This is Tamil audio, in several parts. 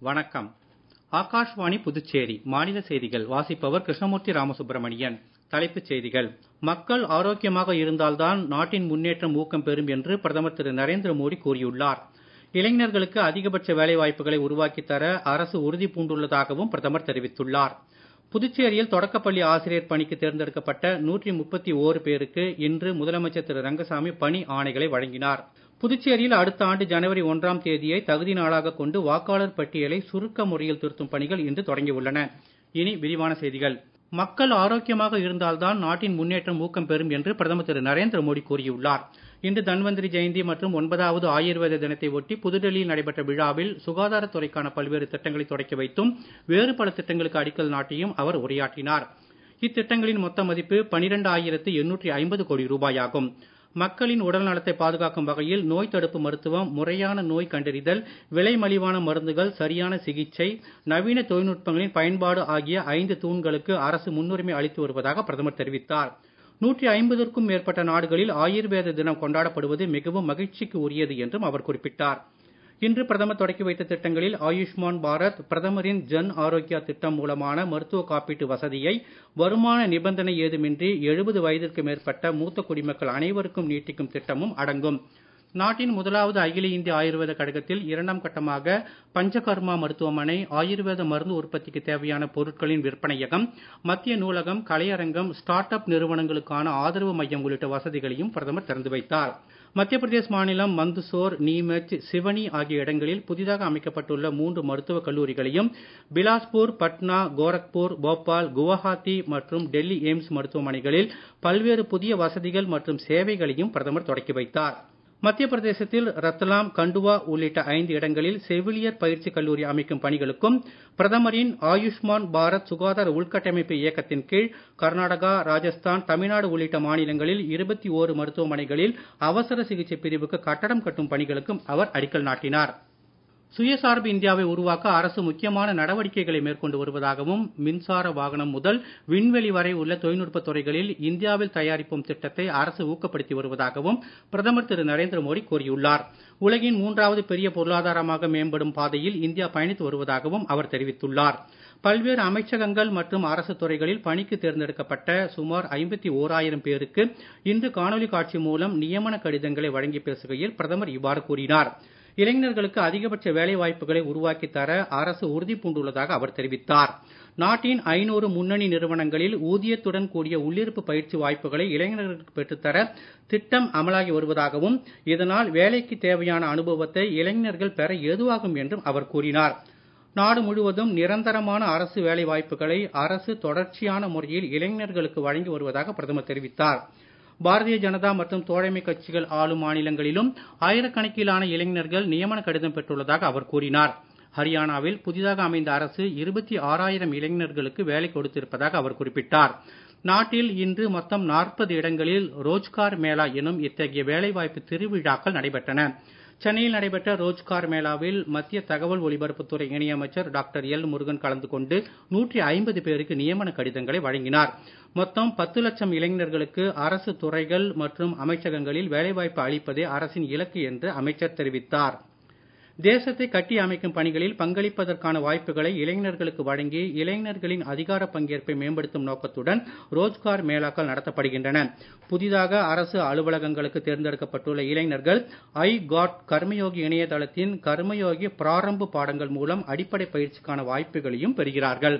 வணக்கம் ஆகாஷ்வாணி புதுச்சேரி மாநில செய்திகள் வாசிப்பவர் கிருஷ்ணமூர்த்தி ராமசுப்ரமணியன் தலைப்புச் செய்திகள் மக்கள் ஆரோக்கியமாக இருந்தால்தான் நாட்டின் முன்னேற்றம் ஊக்கம் பெறும் என்று பிரதமர் திரு நரேந்திர மோடி கூறியுள்ளார் இளைஞர்களுக்கு அதிகபட்ச வேலை வாய்ப்புகளை உருவாக்கித் தர அரசு உறுதி பூண்டுள்ளதாகவும் பிரதமர் தெரிவித்துள்ளார் புதுச்சேரியில் தொடக்கப்பள்ளி ஆசிரியர் பணிக்கு தேர்ந்தெடுக்கப்பட்ட நூற்றி முப்பத்தி ஓரு பேருக்கு இன்று முதலமைச்சர் திரு ரங்கசாமி பணி ஆணைகளை வழங்கினார் புதுச்சேரியில் அடுத்த ஆண்டு ஜனவரி ஒன்றாம் தேதியை தகுதி நாளாக கொண்டு வாக்காளர் பட்டியலை சுருக்க முறையில் திருத்தும் பணிகள் இன்று தொடங்கியுள்ளன இனி விரிவான செய்திகள் மக்கள் ஆரோக்கியமாக இருந்தால்தான் நாட்டின் முன்னேற்றம் ஊக்கம் பெறும் என்று பிரதமர் திரு நரேந்திர மோடி கூறியுள்ளார் இன்று தன்வந்திரி ஜெயந்தி மற்றும் ஒன்பதாவது ஆயுர்வேத தினத்தை ஒட்டி புதுடெல்லியில் நடைபெற்ற விழாவில் சுகாதாரத்துறைக்கான பல்வேறு திட்டங்களை தொடக்கி வைத்தும் வேறு பல திட்டங்களுக்கு அடிக்கல் நாட்டியும் அவர் உரையாற்றினார் இத்திட்டங்களின் மொத்த மதிப்பு பனிரெண்டு ஆயிரத்து எண்ணூற்றி ஐம்பது கோடி ரூபாயாகும் மக்களின் உடல் நலத்தை பாதுகாக்கும் வகையில் நோய் தடுப்பு மருத்துவம் முறையான நோய் கண்டறிதல் விலை மலிவான மருந்துகள் சரியான சிகிச்சை நவீன தொழில்நுட்பங்களின் பயன்பாடு ஆகிய ஐந்து தூண்களுக்கு அரசு முன்னுரிமை அளித்து வருவதாக பிரதமர் தெரிவித்தார் நூற்றி ஐம்பதற்கும் மேற்பட்ட நாடுகளில் ஆயுர்வேத தினம் கொண்டாடப்படுவது மிகவும் மகிழ்ச்சிக்கு உரியது என்றும் அவர் குறிப்பிட்டார் இன்று பிரதமர் தொடக்கி வைத்த திட்டங்களில் ஆயுஷ்மான் பாரத் பிரதமரின் ஜன் ஆரோக்கியா திட்டம் மூலமான மருத்துவ காப்பீட்டு வசதியை வருமான நிபந்தனை ஏதுமின்றி எழுபது வயதிற்கு மேற்பட்ட மூத்த குடிமக்கள் அனைவருக்கும் நீட்டிக்கும் திட்டமும் அடங்கும் நாட்டின் முதலாவது அகில இந்திய ஆயுர்வேத கழகத்தில் இரண்டாம் கட்டமாக பஞ்சகர்மா மருத்துவமனை ஆயுர்வேத மருந்து உற்பத்திக்கு தேவையான பொருட்களின் விற்பனையகம் மத்திய நூலகம் கலையரங்கம் ஸ்டார்ட் அப் நிறுவனங்களுக்கான ஆதரவு மையம் உள்ளிட்ட வசதிகளையும் பிரதமர் திறந்து வைத்தார் மத்திய பிரதேஷ் மாநிலம் மந்துசோர் நீமச் சிவனி ஆகிய இடங்களில் புதிதாக அமைக்கப்பட்டுள்ள மூன்று மருத்துவக் கல்லூரிகளையும் பிலாஸ்பூர் பட்னா கோரக்பூர் போபால் குவஹாத்தி மற்றும் டெல்லி எய்ம்ஸ் மருத்துவமனைகளில் பல்வேறு புதிய வசதிகள் மற்றும் சேவைகளையும் பிரதமர் தொடக்கி வைத்தார் மத்திய பிரதேசத்தில் ரத்லாம் கண்டுவா உள்ளிட்ட ஐந்து இடங்களில் செவிலியர் பயிற்சி கல்லூரி அமைக்கும் பணிகளுக்கும் பிரதமரின் ஆயுஷ்மான் பாரத் சுகாதார உள்கட்டமைப்பு இயக்கத்தின் கீழ் கர்நாடகா ராஜஸ்தான் தமிழ்நாடு உள்ளிட்ட மாநிலங்களில் இருபத்தி ஓரு மருத்துவமனைகளில் அவசர சிகிச்சை பிரிவுக்கு கட்டடம் கட்டும் பணிகளுக்கும் அவர் அடிக்கல் நாட்டினார் சுயசார்பு இந்தியாவை உருவாக்க அரசு முக்கியமான நடவடிக்கைகளை மேற்கொண்டு வருவதாகவும் மின்சார வாகனம் முதல் விண்வெளி வரை உள்ள தொழில்நுட்ப துறைகளில் இந்தியாவில் தயாரிப்போம் திட்டத்தை அரசு ஊக்கப்படுத்தி வருவதாகவும் பிரதமர் திரு நரேந்திர மோடி கூறியுள்ளார் உலகின் மூன்றாவது பெரிய பொருளாதாரமாக மேம்படும் பாதையில் இந்தியா பயணித்து வருவதாகவும் அவர் தெரிவித்துள்ளார் பல்வேறு அமைச்சகங்கள் மற்றும் அரசு துறைகளில் பணிக்கு தேர்ந்தெடுக்கப்பட்ட சுமார் ஐம்பத்தி ஓராயிரம் பேருக்கு இன்று காணொலி காட்சி மூலம் நியமன கடிதங்களை வழங்கி பேசுகையில் பிரதமர் இவ்வாறு கூறினார் இளைஞர்களுக்கு அதிகபட்ச வேலை வாய்ப்புகளை உருவாக்கி தர அரசு உறுதி பூண்டுள்ளதாக அவர் தெரிவித்தார் நாட்டின் ஐநூறு முன்னணி நிறுவனங்களில் ஊதியத்துடன் கூடிய உள்ளிருப்பு பயிற்சி வாய்ப்புகளை இளைஞர்களுக்கு பெற்றுத்தர திட்டம் அமலாகி வருவதாகவும் இதனால் வேலைக்கு தேவையான அனுபவத்தை இளைஞர்கள் பெற ஏதுவாகும் என்றும் அவர் கூறினார் நாடு முழுவதும் நிரந்தரமான அரசு வேலை வாய்ப்புகளை அரசு தொடர்ச்சியான முறையில் இளைஞர்களுக்கு வழங்கி வருவதாக பிரதமர் தெரிவித்தார் பாரதிய ஜனதா மற்றும் தோழமை கட்சிகள் ஆளும் மாநிலங்களிலும் ஆயிரக்கணக்கிலான இளைஞர்கள் நியமன கடிதம் பெற்றுள்ளதாக அவர் கூறினார் ஹரியானாவில் புதிதாக அமைந்த அரசு இருபத்தி ஆறாயிரம் இளைஞர்களுக்கு வேலை கொடுத்திருப்பதாக அவர் குறிப்பிட்டார் நாட்டில் இன்று மொத்தம் நாற்பது இடங்களில் ரோஜ்கார் மேளா எனும் இத்தகைய வேலைவாய்ப்பு திருவிழாக்கள் நடைபெற்றன சென்னையில் நடைபெற்ற ரோஜ்கார் மேளாவில் மத்திய தகவல் ஒலிபரப்புத்துறை இணையமைச்சர் டாக்டர் எல் முருகன் கலந்து கொண்டு நூற்றி ஐம்பது பேருக்கு நியமன கடிதங்களை வழங்கினார் மொத்தம் பத்து லட்சம் இளைஞர்களுக்கு அரசு துறைகள் மற்றும் அமைச்சகங்களில் வேலைவாய்ப்பு அளிப்பதே அரசின் இலக்கு என்று அமைச்சர் தெரிவித்தார் தேசத்தை கட்டி அமைக்கும் பணிகளில் பங்களிப்பதற்கான வாய்ப்புகளை இளைஞர்களுக்கு வழங்கி இளைஞர்களின் அதிகார பங்கேற்பை மேம்படுத்தும் நோக்கத்துடன் ரோஜ்கார் மேளாக்கள் நடத்தப்படுகின்றன புதிதாக அரசு அலுவலகங்களுக்கு தேர்ந்தெடுக்கப்பட்டுள்ள இளைஞர்கள் ஐ காட் கர்மயோகி இணையதளத்தின் கர்மயோகி பிராரம்பு பாடங்கள் மூலம் அடிப்படை பயிற்சிக்கான வாய்ப்புகளையும் பெறுகிறார்கள்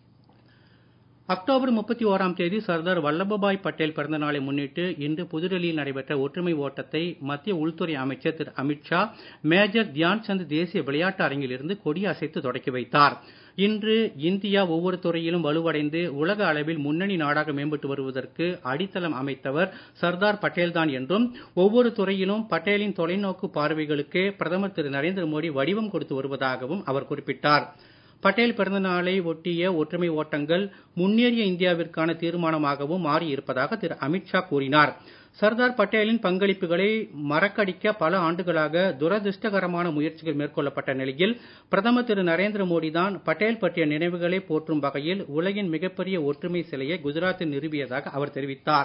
அக்டோபர் முப்பத்தி ஓராம் தேதி சர்தார் வல்லபாய் பட்டேல் பிறந்த நாளை முன்னிட்டு இன்று புதுடெல்லியில் நடைபெற்ற ஒற்றுமை ஓட்டத்தை மத்திய உள்துறை அமைச்சர் திரு அமித்ஷா மேஜர் தியான் சந்த் தேசிய விளையாட்டு அரங்கிலிருந்து கொடியசைத்து தொடக்கி வைத்தார் இன்று இந்தியா ஒவ்வொரு துறையிலும் வலுவடைந்து உலக அளவில் முன்னணி நாடாக மேம்பட்டு வருவதற்கு அடித்தளம் அமைத்தவர் சர்தார் பட்டேல் தான் என்றும் ஒவ்வொரு துறையிலும் பட்டேலின் தொலைநோக்கு பார்வைகளுக்கே பிரதமர் திரு நரேந்திர மோடி வடிவம் கொடுத்து வருவதாகவும் அவர் குறிப்பிட்டார் பட்டேல் பிறந்த நாளை ஒட்டிய ஒற்றுமை ஓட்டங்கள் முன்னேறிய இந்தியாவிற்கான தீர்மானமாகவும் மாறி இருப்பதாக திரு அமித்ஷா கூறினார் சர்தார் பட்டேலின் பங்களிப்புகளை மறக்கடிக்க பல ஆண்டுகளாக துரதிருஷ்டகரமான முயற்சிகள் மேற்கொள்ளப்பட்ட நிலையில் பிரதமர் திரு நரேந்திர மோடி தான் பட்டேல் பற்றிய நினைவுகளை போற்றும் வகையில் உலகின் மிகப்பெரிய ஒற்றுமை சிலையை குஜராத்தில் நிறுவியதாக அவர் தெரிவித்தார்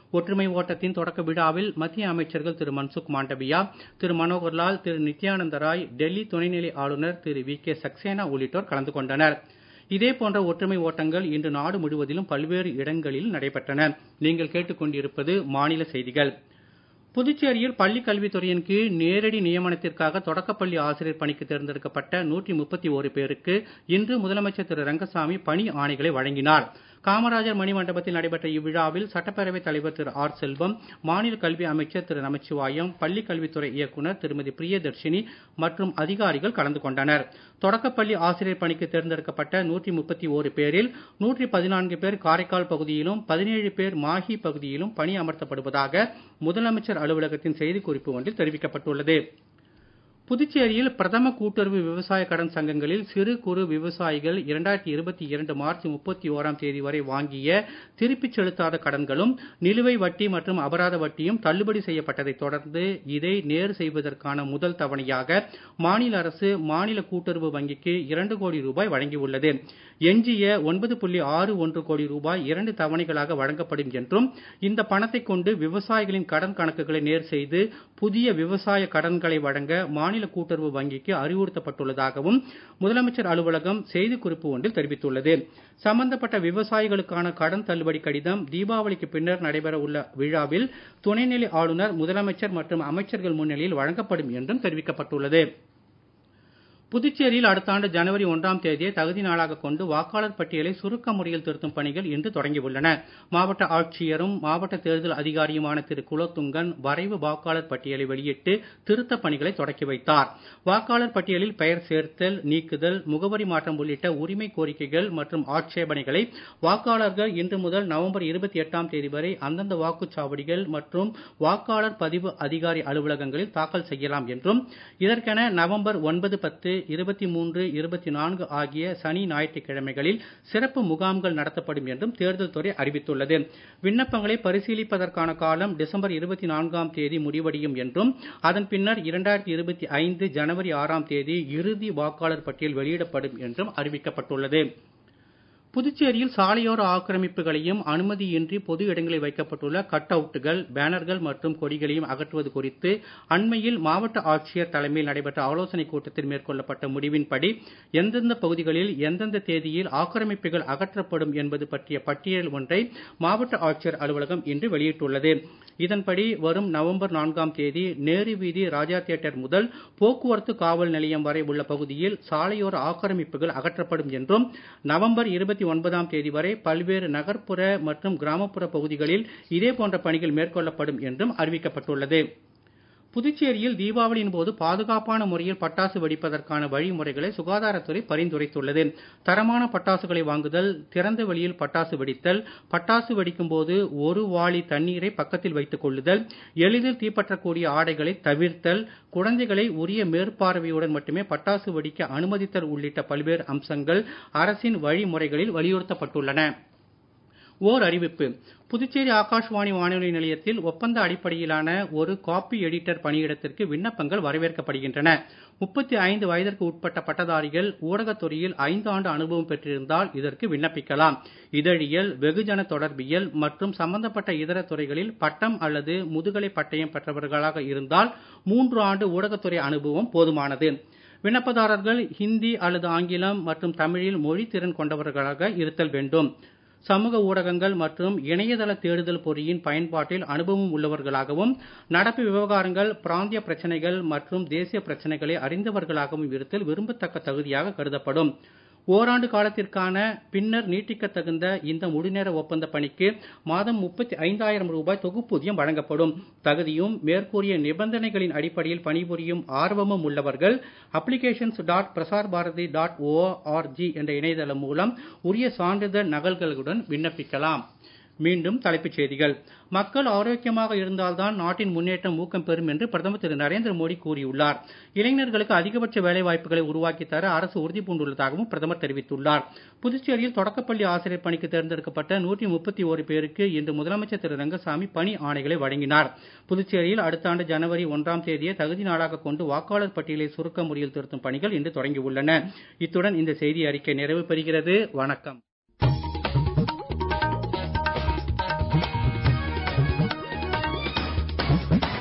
ஒற்றுமை ஓட்டத்தின் தொடக்க விழாவில் மத்திய அமைச்சர்கள் திரு மன்சுக் மாண்டவியா திரு மனோகர்லால் திரு நித்யானந்த ராய் டெல்லி துணைநிலை ஆளுநர் திரு வி கே சக்சேனா உள்ளிட்டோர் கலந்து கொண்டனர் இதே போன்ற ஒற்றுமை ஓட்டங்கள் இன்று நாடு முழுவதிலும் பல்வேறு இடங்களில் நடைபெற்றன நீங்கள் கேட்டுக்கொண்டிருப்பது மாநில செய்திகள் புதுச்சேரியில் பள்ளி கல்வித்துறையின் கீழ் நேரடி நியமனத்திற்காக தொடக்கப்பள்ளி ஆசிரியர் பணிக்கு தேர்ந்தெடுக்கப்பட்ட நூற்றி முப்பத்தி ஒரு பேருக்கு இன்று முதலமைச்சர் திரு ரங்கசாமி பணி ஆணைகளை வழங்கினார் காமராஜர் மணிமண்டபத்தில் நடைபெற்ற இவ்விழாவில் சட்டப்பேரவைத் தலைவர் திரு ஆர் செல்வம் மாநில கல்வி அமைச்சர் திரு நமச்சிவாயம் பள்ளி கல்வித்துறை இயக்குனர் திருமதி பிரியதர்ஷினி மற்றும் அதிகாரிகள் கலந்து கொண்டனர் தொடக்கப்பள்ளி ஆசிரியர் பணிக்கு தேர்ந்தெடுக்கப்பட்ட நூற்றி முப்பத்தி ஓரு பேரில் நூற்றி பதினான்கு பேர் காரைக்கால் பகுதியிலும் பதினேழு பேர் மாஹி பகுதியிலும் பணி அமர்த்தப்படுவதாக முதலமைச்சர் அலுவலகத்தின் செய்திக்குறிப்பு ஒன்றில் தெரிவிக்கப்பட்டுள்ளது புதுச்சேரியில் பிரதம கூட்டுறவு விவசாய கடன் சங்கங்களில் சிறு குறு விவசாயிகள் இரண்டாயிரத்தி இருபத்தி இரண்டு மார்ச் முப்பத்தி ஓராம் தேதி வரை வாங்கிய திருப்பிச் செலுத்தாத கடன்களும் நிலுவை வட்டி மற்றும் அபராத வட்டியும் தள்ளுபடி செய்யப்பட்டதைத் தொடர்ந்து இதை நேர் செய்வதற்கான முதல் தவணையாக மாநில அரசு மாநில கூட்டுறவு வங்கிக்கு இரண்டு கோடி ரூபாய் வழங்கியுள்ளது எஞ்சிய ஒன்பது புள்ளி ஆறு ஒன்று கோடி ரூபாய் இரண்டு தவணைகளாக வழங்கப்படும் என்றும் இந்த பணத்தை கொண்டு விவசாயிகளின் கடன் கணக்குகளை நேர் செய்து புதிய விவசாய கடன்களை வழங்க மாநில கூட்டுறவு வங்கிக்கு அறிவுறுத்தப்பட்டுள்ளதாகவும் முதலமைச்சர் அலுவலகம் செய்திக்குறிப்பு ஒன்றில் தெரிவித்துள்ளது சம்பந்தப்பட்ட விவசாயிகளுக்கான கடன் தள்ளுபடி கடிதம் தீபாவளிக்கு பின்னர் நடைபெற உள்ள விழாவில் துணைநிலை ஆளுநர் முதலமைச்சர் மற்றும் அமைச்சர்கள் முன்னிலையில் வழங்கப்படும் என்றும் தெரிவிக்கப்பட்டுள்ளது புதுச்சேரியில் அடுத்த ஆண்டு ஜனவரி ஒன்றாம் தேதியை தகுதி நாளாக கொண்டு வாக்காளர் பட்டியலை சுருக்க முறையில் திருத்தும் பணிகள் இன்று தொடங்கியுள்ளன மாவட்ட ஆட்சியரும் மாவட்ட தேர்தல் அதிகாரியுமான திரு குலத்துங்கன் வரைவு வாக்காளர் பட்டியலை வெளியிட்டு திருத்தப் பணிகளை தொடக்கி வைத்தார் வாக்காளர் பட்டியலில் பெயர் சேர்த்தல் நீக்குதல் முகவரி மாற்றம் உள்ளிட்ட உரிமை கோரிக்கைகள் மற்றும் ஆட்சேபனைகளை வாக்காளர்கள் இன்று முதல் நவம்பர் இருபத்தி எட்டாம் தேதி வரை அந்தந்த வாக்குச்சாவடிகள் மற்றும் வாக்காளர் பதிவு அதிகாரி அலுவலகங்களில் தாக்கல் செய்யலாம் என்றும் இதற்கென நவம்பர் ஒன்பது பத்து இருபத்தி மூன்று இருபத்தி நான்கு ஆகிய சனி ஞாயிற்றுக்கிழமைகளில் சிறப்பு முகாம்கள் நடத்தப்படும் என்றும் தேர்தல் துறை அறிவித்துள்ளது விண்ணப்பங்களை பரிசீலிப்பதற்கான காலம் டிசம்பர் இருபத்தி நான்காம் தேதி முடிவடையும் என்றும் அதன் பின்னர் இரண்டாயிரத்தி இருபத்தி ஐந்து ஜனவரி ஆறாம் தேதி இறுதி வாக்காளர் பட்டியல் வெளியிடப்படும் என்றும் அறிவிக்கப்பட்டுள்ளது புதுச்சேரியில் சாலையோர ஆக்கிரமிப்புகளையும் அனுமதியின்றி பொது இடங்களில் வைக்கப்பட்டுள்ள கட் அவுட்டுகள் பேனர்கள் மற்றும் கொடிகளையும் அகற்றுவது குறித்து அண்மையில் மாவட்ட ஆட்சியர் தலைமையில் நடைபெற்ற ஆலோசனைக் கூட்டத்தில் மேற்கொள்ளப்பட்ட முடிவின்படி எந்தெந்த பகுதிகளில் எந்தெந்த தேதியில் ஆக்கிரமிப்புகள் அகற்றப்படும் என்பது பற்றிய பட்டியல் ஒன்றை மாவட்ட ஆட்சியர் அலுவலகம் இன்று வெளியிட்டுள்ளது இதன்படி வரும் நவம்பர் நான்காம் தேதி நேரு வீதி ராஜா தியேட்டர் முதல் போக்குவரத்து காவல் நிலையம் வரை உள்ள பகுதியில் சாலையோர ஆக்கிரமிப்புகள் அகற்றப்படும் என்றும் நவம்பர் இருபத்தி ஒன்பதாம் தேதி வரை பல்வேறு நகர்ப்புற மற்றும் கிராமப்புற பகுதிகளில் இதே போன்ற பணிகள் மேற்கொள்ளப்படும் என்றும் அறிவிக்கப்பட்டுள்ளது புதுச்சேரியில் தீபாவளியின் போது பாதுகாப்பான முறையில் பட்டாசு வெடிப்பதற்கான வழிமுறைகளை சுகாதாரத்துறை பரிந்துரைத்துள்ளது தரமான பட்டாசுகளை வாங்குதல் திறந்த வெளியில் பட்டாசு வெடித்தல் பட்டாசு வெடிக்கும் போது ஒரு வாளி தண்ணீரை பக்கத்தில் வைத்துக் கொள்ளுதல் எளிதில் தீப்பற்றக்கூடிய ஆடைகளை தவிர்த்தல் குழந்தைகளை உரிய மேற்பார்வையுடன் மட்டுமே பட்டாசு வெடிக்க அனுமதித்தல் உள்ளிட்ட பல்வேறு அம்சங்கள் அரசின் வழிமுறைகளில் வலியுறுத்தப்பட்டுள்ளன ஓர் அறிவிப்பு புதுச்சேரி ஆகாஷ்வாணி வானொலி நிலையத்தில் ஒப்பந்த அடிப்படையிலான ஒரு காப்பி எடிட்டர் பணியிடத்திற்கு விண்ணப்பங்கள் வரவேற்கப்படுகின்றன முப்பத்தி ஐந்து வயதிற்கு உட்பட்ட பட்டதாரிகள் ஊடகத்துறையில் ஐந்து ஆண்டு அனுபவம் பெற்றிருந்தால் இதற்கு விண்ணப்பிக்கலாம் இதழியல் வெகுஜன தொடர்பியல் மற்றும் சம்பந்தப்பட்ட இதர துறைகளில் பட்டம் அல்லது முதுகலை பட்டயம் பெற்றவர்களாக இருந்தால் மூன்று ஆண்டு ஊடகத்துறை அனுபவம் போதுமானது விண்ணப்பதாரர்கள் ஹிந்தி அல்லது ஆங்கிலம் மற்றும் தமிழில் மொழி திறன் கொண்டவர்களாக இருத்தல் வேண்டும் சமூக ஊடகங்கள் மற்றும் இணையதள தேடுதல் பொறியின் பயன்பாட்டில் அனுபவம் உள்ளவர்களாகவும் நடப்பு விவகாரங்கள் பிராந்திய பிரச்சனைகள் மற்றும் தேசிய பிரச்சனைகளை அறிந்தவர்களாகவும் இருத்தல் விரும்பத்தக்க தகுதியாக கருதப்படும் ஓராண்டு காலத்திற்கான பின்னர் நீட்டிக்க தகுந்த இந்த முழுநேர ஒப்பந்த பணிக்கு மாதம் முப்பத்தி ஐந்தாயிரம் ரூபாய் தொகுப்பூதியம் வழங்கப்படும் தகுதியும் மேற்கூறிய நிபந்தனைகளின் அடிப்படையில் பணிபுரியும் ஆர்வமும் உள்ளவர்கள் applications dot Prasar Bharati dot ORG என்ற இணையதளம் மூலம் உரிய சான்றிதழ் நகல்களுடன் விண்ணப்பிக்கலாம் மீண்டும் தலைப்புச் செய்திகள் மக்கள் ஆரோக்கியமாக இருந்தால்தான் நாட்டின் முன்னேற்றம் ஊக்கம் பெறும் என்று பிரதமர் திரு நரேந்திர மோடி கூறியுள்ளார் இளைஞர்களுக்கு அதிகபட்ச வேலை வாய்ப்புகளை உருவாக்கி தர அரசு உறுதி பூண்டுள்ளதாகவும் பிரதமர் தெரிவித்துள்ளார் புதுச்சேரியில் தொடக்கப்பள்ளி ஆசிரியர் பணிக்கு தேர்ந்தெடுக்கப்பட்ட நூற்றி முப்பத்தி ஒரு பேருக்கு இன்று முதலமைச்சர் திரு ரங்கசாமி பணி ஆணைகளை வழங்கினார் புதுச்சேரியில் அடுத்த ஆண்டு ஜனவரி ஒன்றாம் தேதியை தகுதி நாளாக கொண்டு வாக்காளர் பட்டியலை சுருக்க முறையில் திருத்தும் பணிகள் இன்று தொடங்கியுள்ளன இத்துடன் இந்த செய்தி அறிக்கை நிறைவு பெறுகிறது வணக்கம் வணக்கம்